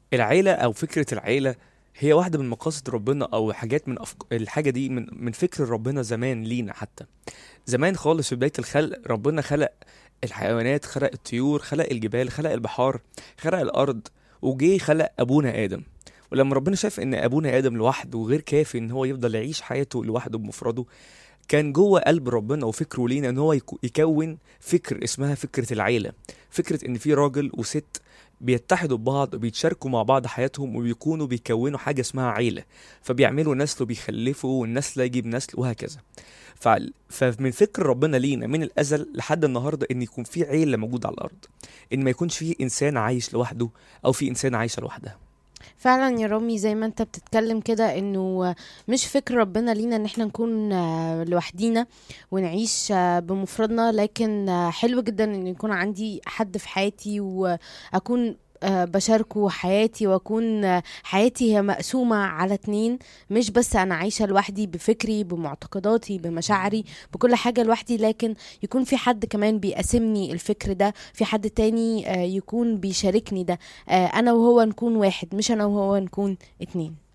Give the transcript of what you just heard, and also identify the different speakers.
Speaker 1: العيلة أو فكرة العيلة هي واحدة من مقاصد ربنا أو حاجات من أفك... الحاجة دي من من فكر ربنا زمان لينا حتى زمان خالص في بداية الخلق ربنا خلق الحيوانات خلق الطيور خلق الجبال خلق البحار خلق الأرض وجي خلق أبونا آدم ولما ربنا شاف إن أبونا آدم لوحده غير كافي إن هو يفضل يعيش حياته لوحده بمفرده كان جوه قلب ربنا وفكره لينا ان هو يكو- يكون فكر اسمها فكره العيله فكره ان في راجل وست بيتحدوا ببعض وبيتشاركوا مع بعض حياتهم وبيكونوا بيكونوا حاجه اسمها عيله فبيعملوا نسل وبيخلفوا والنسل يجيب نسل وهكذا فع- فمن فكر ربنا لينا من الازل لحد النهارده ان يكون في عيله موجوده على الارض ان ما يكونش في انسان عايش لوحده او في انسان عايشه لوحدها
Speaker 2: فعلا يا رامي زي ما انت بتتكلم كده انه مش فكر ربنا لينا ان احنا نكون آه، لوحدينا ونعيش آه، بمفردنا لكن آه، حلو جدا ان يكون عندي حد في حياتي واكون آه، بشاركه حياتي واكون آه، حياتي هي مقسومة على اتنين مش بس انا عايشة لوحدي بفكري بمعتقداتي بمشاعري بكل حاجة لوحدي لكن يكون في حد كمان بيقاسمني الفكر ده في حد تاني آه، يكون بيشاركني ده آه، انا وهو نكون واحد مش انا وهو نكون اتنين